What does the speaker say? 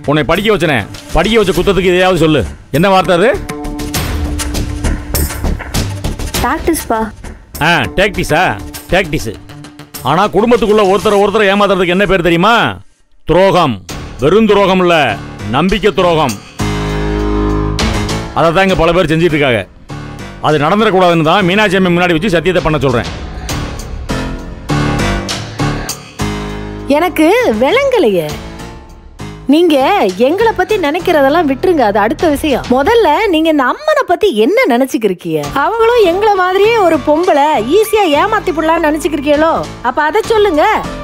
உன்னை படிக்க வச்சனே படிக்க வச்ச குத்தத்துக்கு இதையாவது சொல்லு என்ன வார்த்தை அது டாக்டிஸ்பா ஆ டேக்டிஸா டேக்டிஸு ஆனால் குடும்பத்துக்குள்ள ஒருத்தரை ஒருத்தரை ஏமாத்துறதுக்கு என்ன பேர் தெரியுமா துரோகம் வெறும் துரோகம் இல்ல நம்பிக்கை துரோகம் அதை தான் இங்கே பல பேர் செஞ்சிட்டு இருக்காங்க அது நடந்துடக்கூடாதுன்னு தான் மீனாட்சி அம்மன் முன்னாடி வச்சு சத்தியத்தை பண்ண சொல்கிறேன் எனக்கு விளங்கலையே நீங்க எங்களை பத்தி நினைக்கிறதெல்லாம் விட்டுருங்க அது அடுத்த விஷயம் முதல்ல நீங்க இந்த அம்மனை பத்தி என்ன நினைச்சுக்கிறீங்க அவங்களும் எங்களை மாதிரியே ஒரு பொம்பளை ஈஸியா ஏமாத்தி போடலாம்னு நினைச்சுக்கிறீங்களோ அப்ப அதை சொல்லுங்க